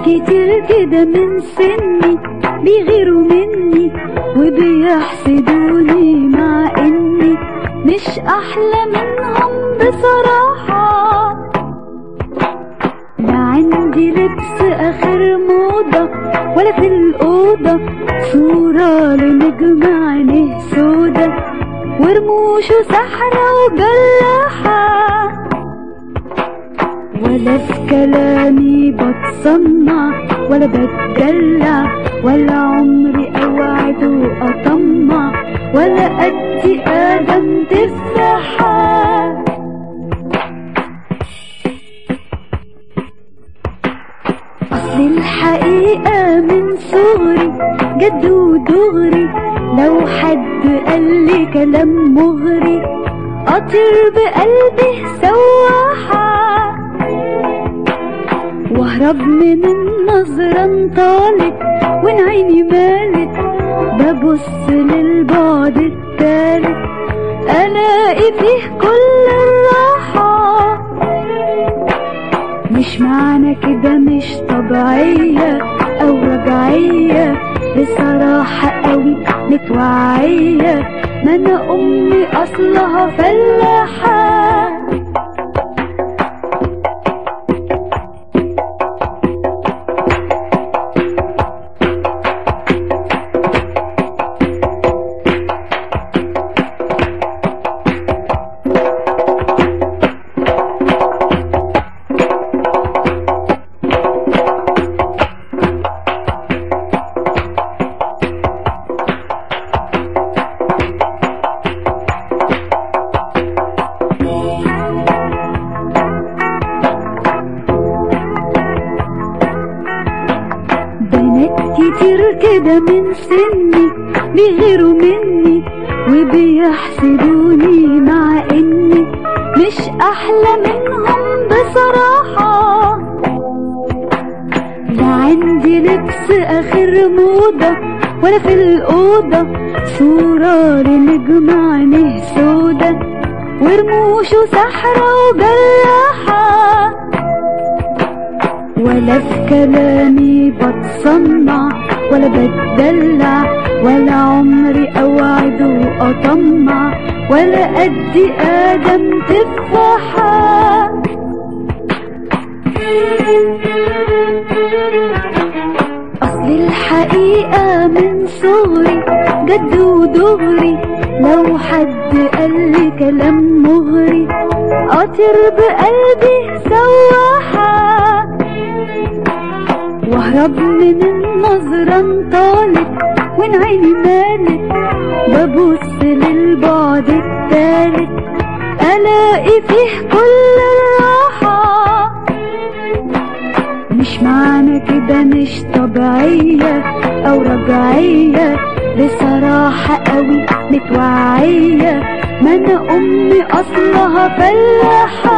كتير كده من سني بيغيروا مني وبيحسدوني مع اني مش احلى منهم بصراحة لا عندي لبس اخر موضة ولا في الأوضة صورة لنجم عينيه سودا ورموشه سحرة وجلاحة ولا في كلامي بتصنع ولا بتدلع ولا عمري اوعد واطمع ولا ادي ادم تفاحة اصل الحقيقة من صغري جد ودغري لو حد قال لي كلام مغري اطير بقلبي سواحة واهرب من النظرة انطالت وان عيني مالت ببص للبعد التالت الاقي فيه كل الراحة مش معنى كده مش طبيعية او رجعية بصراحة قوي متوعية ما انا امي اصلها فلاحة بنات كتير كده من سني بيغيروا مني وبيحسدوني مع اني مش احلى منهم بصراحة لا عندي لبس اخر موضة ولا في الأوضة صورة لنجم عينيه سودا ورموشه سحرة وجراحة ولا في كلامي بتصنع ولا بتدلع ولا عمري اوعد واطمع ولا ادي ادم تفاحة اصل الحقيقة من صغري جد ودغري لو حد قال لي كلام مغري اطير بقلبي سواحة واهرب من النظرة انطالت وان عيني مالت ببص للبعد التالت الاقي فيه كل الراحة مش معنى كده مش طبيعية او رجعية بصراحة قوي متوعية ما انا امي اصلها فلاحة